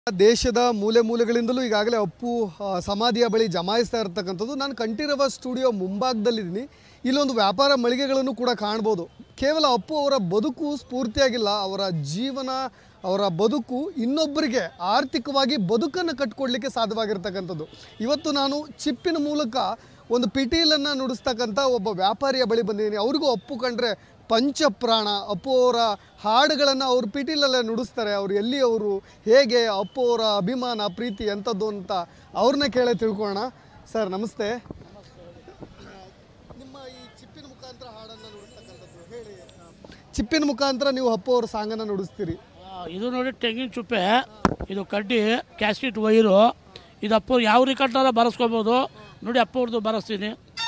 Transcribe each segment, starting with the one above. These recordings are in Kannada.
ದೇಶದ ಮೂಲೆ ಮೂಲೆಗಳಿಂದಲೂ ಈಗಾಗಲೇ ಅಪ್ಪು ಆ, ಸಮಾಧಿಯ ಬಳಿ ಜಮಾಯಿಸ್ತಾ ಇರ್ತಕ್ಕಂಥದ್ದು ನಾನು ಕಂಠೀರವ ಸ್ಟುಡಿಯೋ ಮುಂಭಾಗದಲ್ಲಿದ್ದೀನಿ ಇಲ್ಲೊಂದು ವ್ಯಾಪಾರ ಮಳಿಗೆಗಳನ್ನು ಕೂಡ ಕಾಣ್ಬೋದು ಕೇವಲ ಅಪ್ಪು ಅವರ ಬದುಕು ಸ್ಫೂರ್ತಿಯಾಗಿಲ್ಲ ಅವರ ಜೀವನ ಅವರ ಬದುಕು ಇನ್ನೊಬ್ಬರಿಗೆ ಆರ್ಥಿಕವಾಗಿ ಬದುಕನ್ನು ಕಟ್ಕೊಡ್ಲಿಕ್ಕೆ ಸಾಧ್ಯವಾಗಿರ್ತಕ್ಕಂಥದ್ದು ಇವತ್ತು ನಾನು ಚಿಪ್ಪಿನ ಮೂಲಕ ಒಂದು ಪಿಟೀಲನ್ನು ನುಡಿಸ್ತಕ್ಕಂಥ ಒಬ್ಬ ವ್ಯಾಪಾರಿಯ ಬಳಿ ಬಂದಿದ್ದೀನಿ ಅವ್ರಿಗೂ ಅಪ್ಪು ಕಂಡ್ರೆ ಪಂಚಪ್ರಾಣ ಅಪ್ಪು ಅವರ ಹಾಡುಗಳನ್ನು ಅವ್ರ ಪಿಟೀಲಲ್ಲೇ ನುಡಿಸ್ತಾರೆ ಅವ್ರು ಎಲ್ಲಿ ಅವರು ಹೇಗೆ ಅಪ್ಪು ಅವರ ಅಭಿಮಾನ ಪ್ರೀತಿ ಎಂಥದ್ದು ಅಂತ ಅವ್ರನ್ನೇ ಕೇಳೇ ತಿಳ್ಕೊಳ್ಳೋಣ ಸರ್ ನಮಸ್ತೆ ನಿಮ್ಮ ಈ ಚಿಪ್ಪಿನ ಮುಖಾಂತರ ಹಾಡನ್ನು ನುಡಿಸ್ತಕ್ಕಂಥದ್ದು ಹೇಳಿ ಚಿಪ್ಪಿನ ಮುಖಾಂತರ ನೀವು ಅಪ್ಪು ಅವ್ರ ಸಾಂಗನ್ನು ನುಡಿಸ್ತೀರಿ ಆ, ಇದು ನೋಡಿ ತೆಂಗಿನ ಚುಪ್ಪೆ ಇದು ಕಡ್ಡಿ ಕ್ಯಾಸ್ಕೆಟ್ ವೈರು ಇದು ಅಪ್ಪ ಯಾವ ರಿಕಾರ್ಡ್ನಾರ ಬರೆಸ್ಕೋಬೋದು ನೋಡಿ ಅಪ್ಪ ಅವ್ರದ್ದು ಬರೆಸ್ತೀನಿ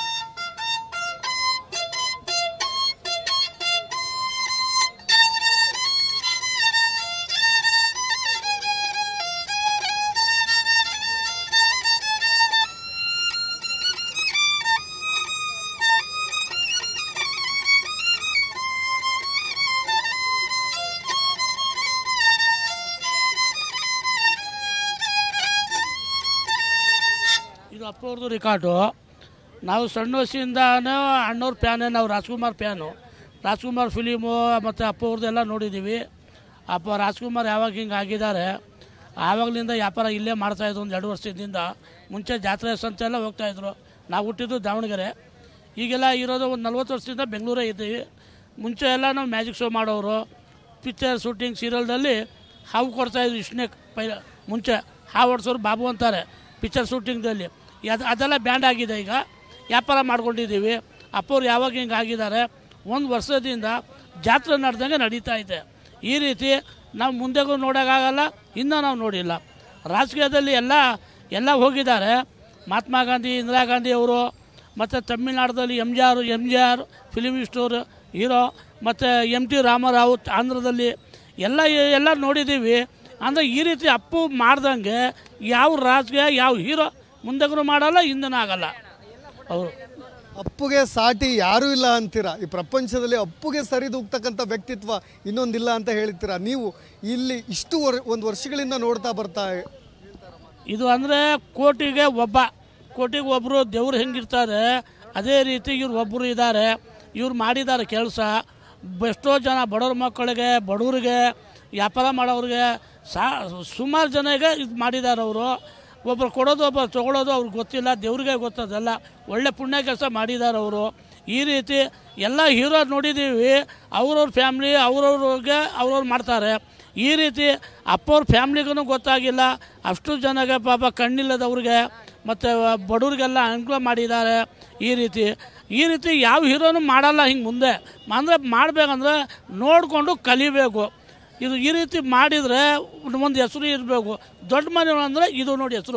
ಇದು ಅಪ್ಪ ಅವ್ರದ್ದು ರಿಕಾರ್ಡು ನಾವು ಸಣ್ಣ ವಯಸ್ಸಿಂದಾನು ಅಣ್ಣವ್ರ ಫ್ಯಾನೇ ನಾವು ರಾಜ್ಕುಮಾರ್ ಫ್ಯಾನು ರಾಜ್ಕುಮಾರ್ ಫಿಲಿಮು ಮತ್ತು ಅಪ್ಪ ಅವ್ರದ್ದೆಲ್ಲ ನೋಡಿದ್ದೀವಿ ಅಪ್ಪ ರಾಜ್ಕುಮಾರ್ ಯಾವಾಗ ಹಿಂಗೆ ಆಗಿದ್ದಾರೆ ಆವಾಗಲಿಂದ ವ್ಯಾಪಾರ ಇಲ್ಲೇ ಮಾಡ್ತಾಯಿದ್ರು ಒಂದು ಎರಡು ವರ್ಷದಿಂದ ಮುಂಚೆ ಜಾತ್ರೆ ಸಂತೆ ಎಲ್ಲ ಹೋಗ್ತಾಯಿದ್ರು ನಾವು ಹುಟ್ಟಿದ್ದು ದಾವಣಗೆರೆ ಈಗೆಲ್ಲ ಇರೋದು ಒಂದು ನಲ್ವತ್ತು ವರ್ಷದಿಂದ ಬೆಂಗಳೂರೇ ಇದ್ದೀವಿ ಮುಂಚೆ ಎಲ್ಲ ನಾವು ಮ್ಯಾಜಿಕ್ ಶೋ ಮಾಡೋರು ಪಿಕ್ಚರ್ ಶೂಟಿಂಗ್ ಸೀರಿಯಲ್ದಲ್ಲಿ ಹಾವು ಕೊಡ್ತಾಯಿದ್ರು ಇಷ್ಟನೇ ಪೈ ಮುಂಚೆ ಹಾವು ಹೊಡ್ಸೋರು ಬಾಬು ಅಂತಾರೆ ಪಿಕ್ಚರ್ ಶೂಟಿಂಗ್ದಲ್ಲಿ ಅದು ಅದೆಲ್ಲ ಬ್ಯಾಂಡ್ ಆಗಿದೆ ಈಗ ವ್ಯಾಪಾರ ಮಾಡ್ಕೊಂಡಿದ್ದೀವಿ ಅಪ್ಪವ್ರು ಯಾವಾಗ ಹಿಂಗೆ ಆಗಿದ್ದಾರೆ ಒಂದು ವರ್ಷದಿಂದ ಜಾತ್ರೆ ನಡೆದಂಗೆ ನಡೀತಾ ಇದೆ ಈ ರೀತಿ ನಾವು ಮುಂದೆಗೂ ನೋಡೋಕ್ಕಾಗಲ್ಲ ಇನ್ನೂ ನಾವು ನೋಡಿಲ್ಲ ರಾಜಕೀಯದಲ್ಲಿ ಎಲ್ಲ ಎಲ್ಲ ಹೋಗಿದ್ದಾರೆ ಮಹಾತ್ಮ ಗಾಂಧಿ ಇಂದಿರಾ ಗಾಂಧಿ ಅವರು ಮತ್ತು ತಮಿಳ್ನಾಡಲ್ಲಿ M G R M G R film star hero ಮತ್ತು ಎಮ್ ಟಿ ರಾಮರಾವ್ ಆಂಧ್ರದಲ್ಲಿ ಎಲ್ಲ ಎಲ್ಲ ನೋಡಿದ್ದೀವಿ ಅಂದರೆ ಈ ರೀತಿ ಅಪ್ಪು ಮಾಡ್ದಂಗೆ ಯಾವ ರಾಜಕೀಯ ಯಾವ ಹೀರೋ ಮುಂದೆಗೂ ಮಾಡಲ್ಲ ಹಿಂದೂ ಆಗಲ್ಲ ಅವರು ಅಪ್ಪುಗೆ ಸಾಟಿ ಯಾರೂ ಇಲ್ಲ ಅಂತೀರಾ ಈ ಪ್ರಪಂಚದಲ್ಲಿ ಅಪ್ಪುಗೆ ಸರಿದೂಗ್ತಕ್ಕಂಥ ವ್ಯಕ್ತಿತ್ವ ಇನ್ನೊಂದಿಲ್ಲ ಅಂತ ಹೇಳ್ತೀರಾ ನೀವು ಇಲ್ಲಿ ಇಷ್ಟು ವರ್ ಒಂದು ವರ್ಷಗಳಿಂದ ನೋಡ್ತಾ ಬರ್ತಾ ಇದು ಅಂದರೆ ಕೋಟಿಗೆ ಒಬ್ಬ ಕೋಟಿಗೆ ಒಬ್ಬರು ದೇವ್ರು ಹೆಂಗಿರ್ತಾರೆ ಅದೇ ರೀತಿ ಇವ್ರು ಒಬ್ಬರು ಇದ್ದಾರೆ ಇವ್ರು ಮಾಡಿದ್ದಾರೆ ಕೆಲಸ ಎಷ್ಟೋ ಜನ ಬಡವ್ರ ಮಕ್ಕಳಿಗೆ ಬಡವ್ರಿಗೆ ವ್ಯಾಪಾರ ಮಾಡೋರಿಗೆ ಸಾ ಸುಮಾರು ಜನಗೆ ಇದು ಮಾಡಿದ್ದಾರೆ ಅವರು ಒಬ್ಬರು ಕೊಡೋದು ಒಬ್ಬರು ತೊಗೊಳೋದು ಅವ್ರಿಗೆ ಗೊತ್ತಿಲ್ಲ ದೇವ್ರಿಗೆ ಗೊತ್ತದಲ್ಲ ಒಳ್ಳೆ ಪುಣ್ಯ ಕೆಲಸ ಮಾಡಿದ್ದಾರೆ ಅವರು ಈ ರೀತಿ ಎಲ್ಲ ಹೀರೋ ನೋಡಿದ್ದೀವಿ ಅವ್ರವ್ರ ಫ್ಯಾಮ್ಲಿ ಅವ್ರವ್ರಿಗೆ ಅವ್ರವ್ರು ಮಾಡ್ತಾರೆ ಈ ರೀತಿ ಅಪ್ಪವ್ರ ಫ್ಯಾಮ್ಲಿಗೂ ಗೊತ್ತಾಗಿಲ್ಲ ಅಷ್ಟು ಜನಗೆ ಪಾಪ ಕಣ್ಣಿಲ್ಲದವ್ರಿಗೆ ಮತ್ತು ಬಡವ್ರಿಗೆಲ್ಲ ಅನುಕೂಲ ಮಾಡಿದ್ದಾರೆ ಈ ರೀತಿ ಈ ರೀತಿ ಯಾವ ಹೀರೋನು ಮಾಡಲ್ಲ ಹಿಂಗೆ ಮುಂದೆ ಅಂದರೆ ಮಾಡಬೇಕಂದ್ರೆ ನೋಡಿಕೊಂಡು ಕಲಿಬೇಕು ಇದು ಈ ರೀತಿ ಮಾಡಿದರೆ ಒಂದು ಹೆಸರು ಇರಬೇಕು ದೊಡ್ಡ ಮನೆ ಅಂದರೆ ಇದು ನೋಡಿ ಹೆಸರು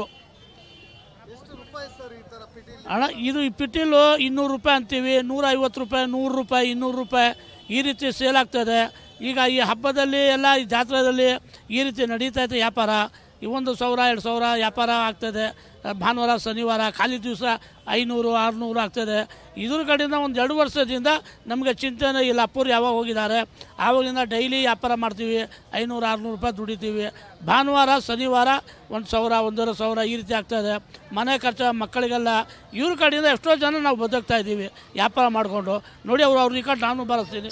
ಅಣ್ಣ ಇದು ಈ ಪಿಟೀಲು ಇನ್ನೂರು ರೂಪಾಯಿ ಅಂತೀವಿ ನೂರ ಐವತ್ತು ರೂಪಾಯಿ ನೂರು ರೂಪಾಯಿ ಇನ್ನೂರು ರೂಪಾಯಿ ಈ ರೀತಿ ಸೇಲ್ ಆಗ್ತದೆ ಈಗ ಈ ಹಬ್ಬದಲ್ಲಿ ಎಲ್ಲ ಈ ಜಾತ್ರೆಯಲ್ಲಿ ಈ ರೀತಿ ನಡೀತಾ ಇದೆ ವ್ಯಾಪಾರ ಈ ಒಂದು ಸಾವಿರ ಎರಡು ಸಾವಿರ ವ್ಯಾಪಾರ ಆಗ್ತದೆ ಭಾನುವಾರ ಶನಿವಾರ ಖಾಲಿ ದಿವಸ ಐನೂರು ಆರುನೂರು ಆಗ್ತದೆ ಇದ್ರ ಕಡೆಯಿಂದ ಒಂದು ಎರಡು ವರ್ಷದಿಂದ ನಮಗೆ ಚಿಂತನೆ ಇಲ್ಲ ಅಪ್ಪರು ಯಾವಾಗ ಹೋಗಿದ್ದಾರೆ ಆವಾಗಿಂದ ಡೈಲಿ ವ್ಯಾಪಾರ ಮಾಡ್ತೀವಿ ಐನೂರು ಆರುನೂರು ರೂಪಾಯಿ ದುಡಿತೀವಿ ಭಾನುವಾರ ಶನಿವಾರ ಒಂದು ಸಾವಿರ ಒಂದೂವರೆ ಸಾವಿರ ಈ ರೀತಿ ಆಗ್ತದೆ ಮನೆ ಖರ್ಚು ಮಕ್ಕಳಿಗೆಲ್ಲ ಇವ್ರ ಕಡೆಯಿಂದ ಎಷ್ಟೋ ಜನ ನಾವು ಬದುಕ್ತಾ ಇದ್ದೀವಿ ವ್ಯಾಪಾರ ಮಾಡಿಕೊಂಡು ನೋಡಿ ಅವರು ಅವ್ರ ರಿಕಾರ್ಡ್ ನಾನು ಬರೆಸ್ತೀನಿ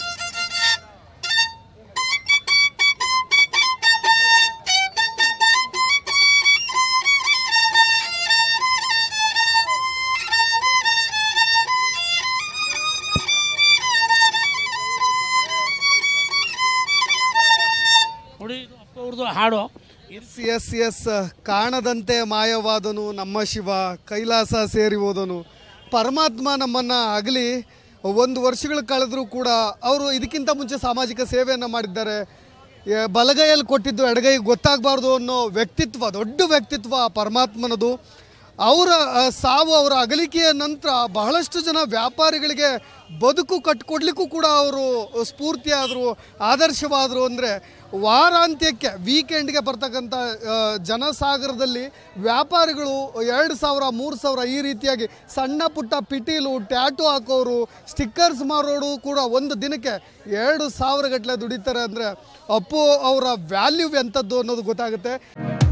ನೋಡಿ ಇದು ಅಪ್ಪ ಅವ್ರದ್ದು ಹಾಡು ಎಸ್ ಎಸ್ ಎಸ್ ಕಾಣದಂತೆ ಮಾಯವಾದನು ನಮ್ಮ ಶಿವ ಕೈಲಾಸ ಸೇರಿ ಹೋದನು ಪರಮಾತ್ಮ ನಮ್ಮನ್ನು ಆಗಲಿ ಒಂದು ವರ್ಷಗಳು ಕಳೆದರೂ ಕೂಡ ಅವರು ಇದಕ್ಕಿಂತ ಮುಂಚೆ ಸಾಮಾಜಿಕ ಸೇವೆಯನ್ನು ಮಾಡಿದ್ದಾರೆ ಎ- ಬಲಗೈಯಲ್ಲಿ ಕೊಟ್ಟಿದ್ದು ಎಡಗೈ ಗೊತ್ತಾಗಬಾರ್ದು ಅನ್ನೋ ವ್ಯಕ್ತಿತ್ವ ದೊಡ್ಡ ವ್ಯಕ್ತಿತ್ವ ಆ ಪರಮಾತ್ಮನದು ಅವರ ಆ, ಸಾವು ಅವರ ಅಗಲಿಕೆಯ ನಂತರ ಬಹಳಷ್ಟು ಜನ ವ್ಯಾಪಾರಿಗಳಿಗೆ ಬದುಕು ಕಟ್ಕೊಡ್ಲಿಕ್ಕೂ ಕೂಡ ಅವರು ಸ್ಫೂರ್ತಿಯಾದರು ಆದರ್ಶವಾದರು ಅಂದರೆ ವಾರಾಂತ್ಯಕ್ಕೆ ವೀಕೆಂಡ್ಗೆ ಬರ್ತಕ್ಕಂಥ ಆ, ಜನಸಾಗರದಲ್ಲಿ ವ್ಯಾಪಾರಿಗಳು ಎರಡು ಸಾವಿರ ಮೂರು ಸಾವಿರ ಈ ರೀತಿಯಾಗಿ ಸಣ್ಣ ಪುಟ್ಟ ಪಿಟೀಲು ಟ್ಯಾಟು ಹಾಕೋರು ಸ್ಟಿಕ್ಕರ್ಸ್ ಮಾರೋರು ಕೂಡ ಒಂದು ದಿನಕ್ಕೆ ಎರಡು ಸಾವಿರ ಗಟ್ಟಲೆ ದುಡಿತಾರೆ ಅಂದರೆ ಅಪ್ಪು ಅವರ ವ್ಯಾಲ್ಯೂ ಎಂಥದ್ದು ಅನ್ನೋದು ಗೊತ್ತಾಗುತ್ತೆ